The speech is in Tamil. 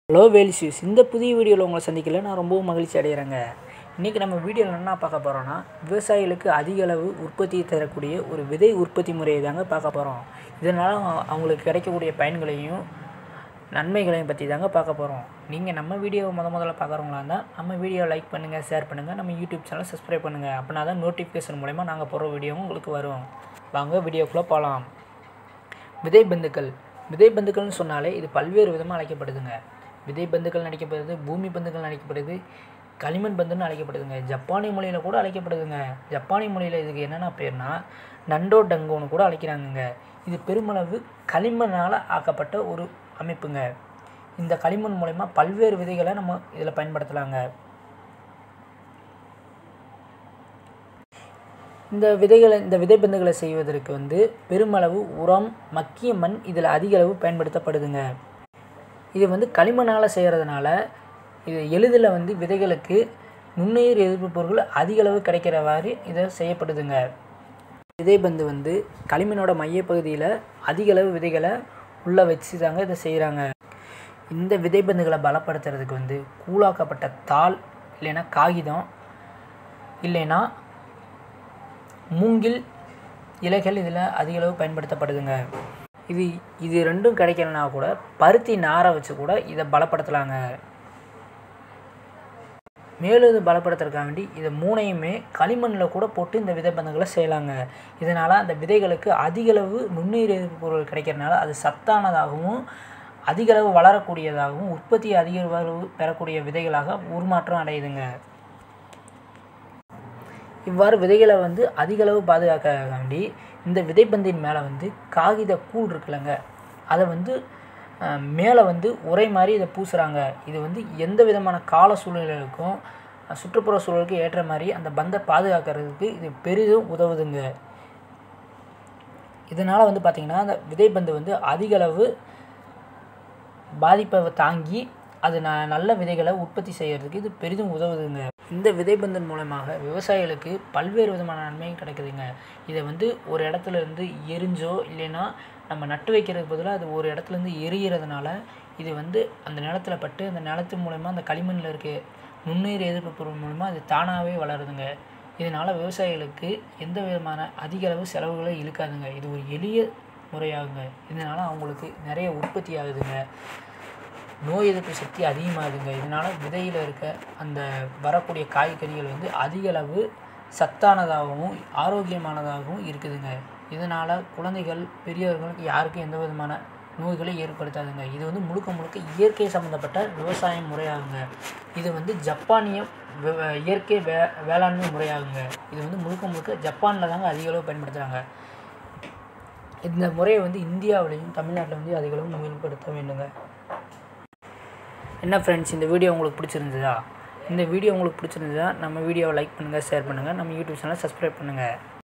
ஹலோ வேல்சியூஸ் இந்த புதிய வீடியோவில் உங்களை சந்திக்கல நான் ரொம்பவும் மகிழ்ச்சி அடைகிறேங்க இன்றைக்கி நம்ம வீடியோவில் என்ன பார்க்க போகிறோன்னா விவசாயிகளுக்கு அதிக அளவு உற்பத்தி தரக்கூடிய ஒரு விதை உற்பத்தி முறையை தாங்க பார்க்க போகிறோம் இதனால் அவங்களுக்கு கிடைக்கக்கூடிய பயன்களையும் நன்மைகளையும் பற்றி தாங்க பார்க்க போகிறோம் நீங்கள் நம்ம வீடியோவை முத முதல்ல பார்க்குறவங்களா இருந்தால் நம்ம வீடியோ லைக் பண்ணுங்கள் ஷேர் பண்ணுங்கள் நம்ம யூடியூப் சேனல் சப்ஸ்கிரைப் பண்ணுங்கள் அப்படின்னா தான் நோட்டிஃபிகேஷன் மூலயமா நாங்கள் போடுற வீடியோவும் உங்களுக்கு வரும் வாங்க வீடியோக்குள்ளே போகலாம் விதை பந்துக்கள் விதை பந்துக்கள்னு சொன்னாலே இது பல்வேறு விதமாக அழைக்கப்படுதுங்க விதை பந்துக்கள் அழைக்கப்படுது பூமி பந்துக்கள் அழைக்கப்படுது களிமண் பந்துன்னு அழைக்கப்படுதுங்க ஜப்பானிய மொழியில் கூட அழைக்கப்படுதுங்க ஜப்பானிய மொழியில் இதுக்கு என்னென்ன பேர்னா நண்டோ டங்கோன்னு கூட அழைக்கிறாங்கங்க இது பெருமளவு களிமண்ணால் ஆக்கப்பட்ட ஒரு அமைப்புங்க இந்த களிமண் மூலயமா பல்வேறு விதைகளை நம்ம இதில் பயன்படுத்தலாங்க இந்த விதைகளை இந்த விதைப்பந்துகளை செய்வதற்கு வந்து பெருமளவு உரம் மக்கிய மண் இதில் அதிக அளவு பயன்படுத்தப்படுதுங்க இது வந்து களிமண்ணால் செய்கிறதுனால இது எளிதில் வந்து விதைகளுக்கு நுண்ணுயிர் எதிர்ப்பு பொருட்கள் அதிக அளவு கிடைக்கிறவாறு இதை செய்யப்படுதுங்க விதைப்பந்து வந்து களிமண்ணோட மையப்பகுதியில் அதிக அளவு விதைகளை உள்ளே வச்சு தாங்க இதை செய்கிறாங்க இந்த விதைப்பந்துகளை பலப்படுத்துறதுக்கு வந்து கூழாக்கப்பட்ட தாள் இல்லைன்னா காகிதம் இல்லைன்னா மூங்கில் இலைகள் இதில் அதிக அளவு பயன்படுத்தப்படுதுங்க இது இது ரெண்டும் கிடைக்கலனா கூட பருத்தி நாரை வச்சு கூட இதை பலப்படுத்தலாங்க மேலும் இது பலப்படுத்துறதுக்காக வேண்டி இதை மூணையுமே களிமண்ணில் கூட போட்டு இந்த விதைப்பந்துகளை செய்யலாங்க இதனால் அந்த விதைகளுக்கு அதிகளவு நுண்ணுயிர் எதிர்ப்பு பொருள் கிடைக்கிறதுனால அது சத்தானதாகவும் அதிகளவு வளரக்கூடியதாகவும் உற்பத்தி அதிக அளவு பெறக்கூடிய விதைகளாக உருமாற்றம் அடையுதுங்க இவ்வாறு விதைகளை வந்து அதிகளவு பாதுகாக்க வேண்டி இந்த விதைப்பந்தின் மேலே வந்து காகித கூழ் இருக்குல்லங்க அதை வந்து மேலே வந்து உரை மாதிரி இதை பூசுகிறாங்க இது வந்து எந்த விதமான கால சூழ்நிலைகளுக்கும் சுற்றுப்புற சூழலுக்கு ஏற்ற மாதிரி அந்த பந்தை பாதுகாக்கிறதுக்கு இது பெரிதும் உதவுதுங்க இதனால் வந்து பார்த்திங்கன்னா அந்த விதைப்பந்து வந்து அதிகளவு பாதிப்பை தாங்கி அது ந நல்ல விதைகளை உற்பத்தி செய்கிறதுக்கு இது பெரிதும் உதவுதுங்க இந்த விதைப்பந்தன் மூலமாக விவசாயிகளுக்கு பல்வேறு விதமான நன்மையும் கிடைக்குதுங்க இதை வந்து ஒரு இடத்துல இருந்து எரிஞ்சோ இல்லைன்னா நம்ம நட்டு வைக்கிறதுக்கு பதிலாக அது ஒரு இடத்துலேருந்து எரிகிறதுனால இது வந்து அந்த நிலத்தில் பட்டு அந்த நிலத்து மூலயமா அந்த களிமண்ணில் இருக்க நுண்ணுயிர் எதிர்ப்பு பொருள் மூலமா அது தானாகவே வளருதுங்க இதனால் விவசாயிகளுக்கு எந்த விதமான அதிக அளவு செலவுகளை இழுக்காதுங்க இது ஒரு எளிய முறையாகுங்க இதனால் அவங்களுக்கு நிறைய உற்பத்தி ஆகுதுங்க நோய் எதிர்ப்பு சக்தி அதிகமாகுதுங்க இதனால் விதையில் இருக்க அந்த வரக்கூடிய காய்கறிகள் வந்து அதிக அளவு சத்தானதாகவும் ஆரோக்கியமானதாகவும் இருக்குதுங்க இதனால் குழந்தைகள் பெரியவர்களுக்கு யாருக்கும் எந்த விதமான நோய்களை ஏற்படுத்தாதுங்க இது வந்து முழுக்க முழுக்க இயற்கை சம்மந்தப்பட்ட விவசாய முறையாகுங்க இது வந்து ஜப்பானிய இயற்கை வே வேளாண்மை முறையாகுங்க இது வந்து முழுக்க முழுக்க ஜப்பானில் தாங்க அதிக அளவு பயன்படுத்துகிறாங்க இந்த முறையை வந்து இந்தியாவிலையும் தமிழ்நாட்டில் வந்து அதிக அளவு மேம்படுத்த வேண்டுங்க என்ன ஃப்ரெண்ட்ஸ் இந்த வீடியோ உங்களுக்கு பிடிச்சிருந்ததா இந்த வீடியோ உங்களுக்கு பிடிச்சிருந்ததா நம்ம வீடியோவை லைக் பண்ணுங்கள் ஷேர் பண்ணுங்கள் நம்ம யூடியூப் சேனலை சப்ஸ்கிரைப் பண்ணுங்கள்